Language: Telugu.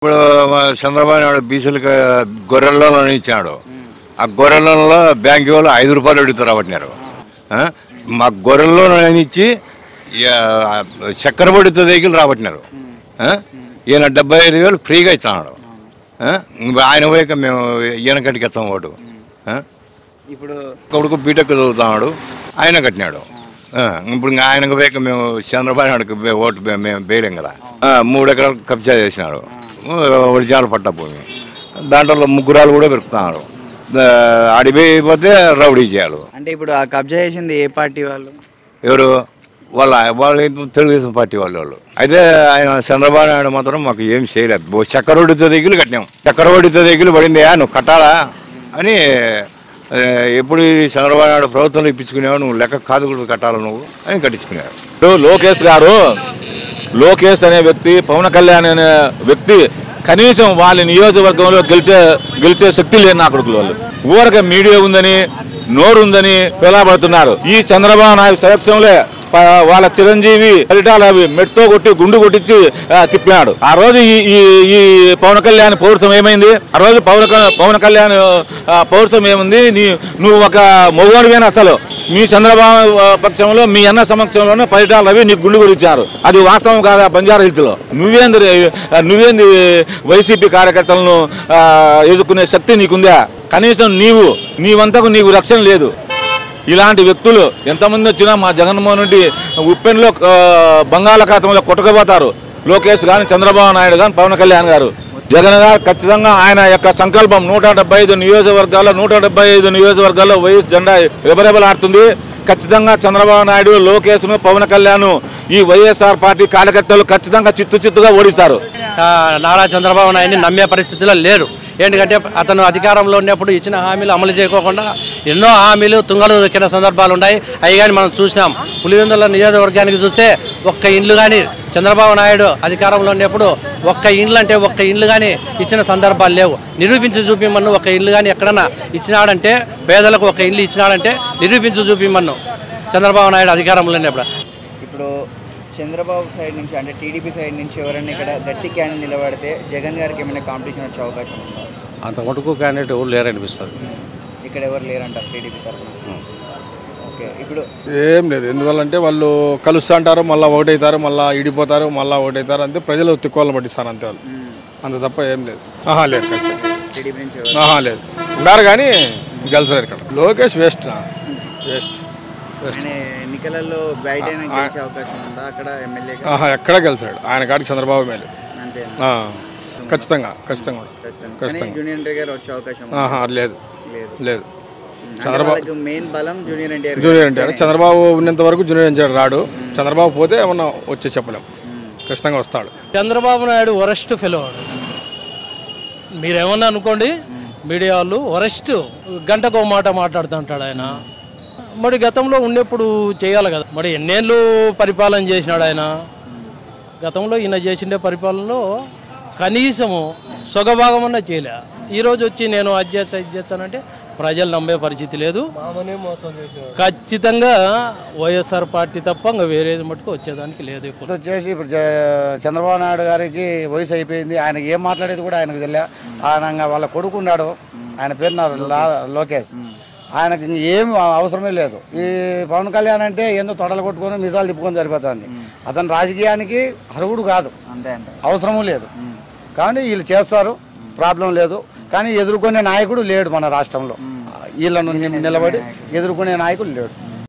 ఇప్పుడు మా చంద్రబాబు నాయుడు బీసీలకు గొర్రెల్లో ఇచ్చాడు ఆ గొర్రెలలో బ్యాంక్ వాళ్ళు ఐదు రూపాయలు అడుగుతారు రాబట్టినారు ఆ? మా గొర్రెల్లో ఇచ్చి ఇక చక్కెర పొడితో దగ్గర రాబట్టినారు ఆ? ఈయన డెబ్బై ఐదు వేలు ఫ్రీగా ఇస్తున్నాడు ఆ? ఇంక ఆయన పోయాక మేము ఈయన కట్టికి ఇస్తాం ఓటు ఆ? ఇప్పుడు కొడుకు బీటెక్ చదువుతున్నాడు ఆయన కట్టినాడు ఆ, ఇప్పుడు ఇంకా ఆయనకు పోయాక మేము చంద్రబాబు నాయుడుకి వే- ఓటు వే- మేము వేయలేం కదా ఆ, మూడు ఎకరాలు కబ్జా చేసినాడు ఒరిజినల్ పట్ట భూమి దాంట్లో ముగ్గురాలు కూడా పెరుకుతున్నారు అడిపోయిపోతే రౌడీ చేయాలి అంటే ఇప్పుడు ఆ కబ్జా చేసింది ఏ పార్టీ వాళ్ళు ఎవరు వాళ్ళ వాళ్ళు ఏంటి తెలుగుదేశం పార్టీ వాళ్ళు వాళ్ళు అయితే ఆయన చంద్రబాబు నాయుడు మాత్రం మాకు ఏం చేయలేదు ఓ చక్కెరొడితో దగ్గర కట్టినాం చక్కెరొడితో దగ్గర పడిందియా నువ్వు కట్టాలా అని ఆ, ఎప్పుడు ఈ చంద్రబాబు నాయుడు ప్రభుత్వంలో ఇప్పించుకునేవా నువ్వు లెక్క కాదు కూడా కట్టాలి నువ్వు అని కట్టించుకునేవారు ఇప్పుడు లోకేష్ గారు లోకేష్ అనే వ్యక్తి పవన్ కళ్యాణ్ అనే వ్యక్తి కనీసం వాళ్ళ నియోజకవర్గంలో గెలిచే గెలిచే శక్తి లేని నా కొడుకులు వాళ్ళు ఊరక మీడియా ఉందని నోరు ఉందని పిలవబడుతున్నారు ఈ చంద్రబాబు నాయుడు సమక్షంలో ప- వాళ్ళ చిరంజీవి ఫలితాలు అవి మెట్తో కొట్టి గుండు కొట్టించి ఆ, తిప్పినాడు ఆ రోజు ఈ ఈ ఈ పవన్ కళ్యాణ్ పౌరుషం ఏమైంది ఆ రోజు పవన్ క- పవన్ కళ్యాణ్ ఆ, పౌరుషం ఏముంది నీ నువ్వు ఒక మొగోడివేనా అసలు మీ చంద్రబాబు ఆ, పక్షంలో మీ అన్న సమక్షంలోనే ఫలితాలు అవి నీకు గుండు కొట్టించారు అది వాస్తవం కాదా బంజారా హిల్స్ లో నువ్వేంది రే- నువ్వేంది వైసీపీ కార్యకర్తలను ఆ, ఎదుర్కొనే శక్తి నీకుందా కనీసం నీవు నీవంతకు నీకు రక్షణ లేదు ఇలాంటి వ్యక్తులు ఎంతమంది వచ్చినా మా జగన్మోహన్ రెడ్డి ఉప్పెన్లో ఆ, బంగాళాఖాతంలో కొట్టుకుపోతారు లోకేష్ కానీ చంద్రబాబు నాయుడు కానీ పవన్ కళ్యాణ్ గారు జగన్ గారు ఖచ్చితంగా ఆయన యొక్క సంకల్పం నూట డెబ్బై ఐదు నియోజకవర్గాల్లో నూట డెబ్బై ఐదు నియోజకవర్గాల్లో వైఎస్ జెండా రెబరెబలాడుతుంది ఖచ్చితంగా చంద్రబాబు నాయుడు లోకేష్ను పవన్ కళ్యాణ్ ఈ వైఎస్ఆర్ పార్టీ కార్యకర్తలు ఖచ్చితంగా చిత్తు చిత్తుగా ఓడిస్తారు ఆ, నారా చంద్రబాబు నాయుడిని నమ్మే పరిస్థితిలో లేరు ఎందుకంటే అతను అధికారంలో ఉన్నప్పుడు ఇచ్చిన హామీలు అమలు చేయకోకుండా ఎన్నో హామీలు తుంగలు దొక్కిన సందర్భాలు ఉన్నాయి అవి కానీ మనం చూసినాం పులివెందుల నియోజకవర్గానికి చూస్తే ఒక్క ఇండ్లు కానీ చంద్రబాబు నాయుడు అధికారంలో ఉన్నప్పుడు ఒక్క ఇండ్లు అంటే ఒక్క ఇండ్లు కానీ ఇచ్చిన సందర్భాలు లేవు నిరూపించి చూపిమన్ను ఒక ఇల్లు కానీ ఎక్కడన్నా ఇచ్చినాడంటే పేదలకు ఒక ఇల్లు ఇచ్చినాడంటే నిరూపించి చూపిమన్ను చంద్రబాబు నాయుడు అధికారంలో ఉన్నప్పుడు ఇప్పుడు చంద్రబాబు సైడ్ నుంచి అంటే టీడీపీ సైడ్ నుంచి ఎవరైనా ఇక్కడ గట్టి క్యాండిడేట్ నిలబడితే జగన్ గారికి ఏమైనా కాంపిటీషన్ వచ్చే అవకాశం ఉందా అంత మటుకు క్యాండిడేట్ ఎవరు లేరనిపిస్తుంది ఇక్కడ ఎవరు లేరంటారు టీడీపీ తరఫున ఓకే ఇప్పుడు ఏం లేదు ఎందువల్లంటే వాళ్ళు కలుస్తా అంటారు మళ్ళీ ఒకటవుతారు మళ్ళీ ఇడిపోతారు మళ్ళీ ఒకటవుతారు అంతే ప్రజలు తిక్కువలను పట్టిస్తారు అంతే వాళ్ళు అంత తప్ప ఏం లేదు ఆహా లేదు ఖచ్చితంగా టీడీపీ నుంచి ఎవరు ఆహా లేదు ఉన్నారు కానీ గెలిచారు ఇక్కడ లోకేష్ వేస్ట్ వేస్ట్ వేస్ట్ ఆయన ఎన్నికలలో బయట గెలిచే అవకాశం ఉందా అక్కడ ఎమ్మెల్యేగా ఆహా ఎక్కడ గెలిచాడు ఆయన కాడికి చంద్రబాబు మేలు అంతే ఆ, ఖచ్చితంగా ఖచ్చితంగా కూడా. ఖచ్చితంగా కానీ ఖచ్చితంగా జూనియర్ ఎన్టీఆర్ గారు వచ్చే అవకాశం ఉందా? ఆహా లేదు లేదు లేదు అంటే చంద్రబాబు వాళ్ళకి మెయిన్ బలం జూనియర్ ఎన్టీఆర్ గారు. జూనియర్ ఎన్టీఆర్ చంద్రబాబు ఉన్నంత వరకు జూనియర్ ఎన్టీఆర్ రాడు చంద్రబాబు పోతే ఏమన్నా వచ్చి చెప్పలేం ఖచ్చితంగా వస్తాడు చంద్రబాబు నాయుడు వరస్ట్ ఫెలో మీరేమన్నా అనుకోండి మీడియా వాళ్ళు వరస్ట్ గంటకు ఒక మాట మాట్లాడుతుంటాడు ఆయన మరి గతంలో ఉన్నప్పుడు చేయాలి కదా మరి ఎన్నేళ్ళు పరిపాలన చేసినాడు ఆయన గతంలో ఈయన చేసిండే పరిపాలనలో కనీసము సొగభాగమన్నా చేయలే ఈరోజు వచ్చి నేను అది చేస్తా ఇది చేస్తానంటే ప్రజలు నమ్మే పరిస్థితి లేదు ఖచ్చితంగా వైఎస్ఆర్ పార్టీ తప్ప ఇంకా వేరేది మటుకు వచ్చేదానికి లేదు ఇప్పుడు వచ్చేసి ఇప్పుడు చ- చంద్రబాబు నాయుడు గారికి వయసు అయిపోయింది ఆయనకి ఏం మాట్లాడేది కూడా ఆయనకు తెలియ ఆయన ఇంకా వాళ్ళ కొడుకున్నాడు ఆయన పేరు నా లా- లోకేష్ ఆయనకి ఇంక ఏం అవసరమే లేదు ఈ పవన్ కళ్యాణ్ అంటే ఏందో తొడలు కొట్టుకొని మిసాలు తిప్పుకొని సరిపోతుంది అతను రాజకీయానికి అర్హుడు కాదు అంతే అంటే అవసరము లేదు కానీ వీళ్ళు చేస్తారు ప్రాబ్లం లేదు కానీ ఎదుర్కొనే నాయకుడు లేడు మన రాష్ట్రంలో వీళ్ళను నిలబడి ఎదుర్కొనే నాయకుడు లేడు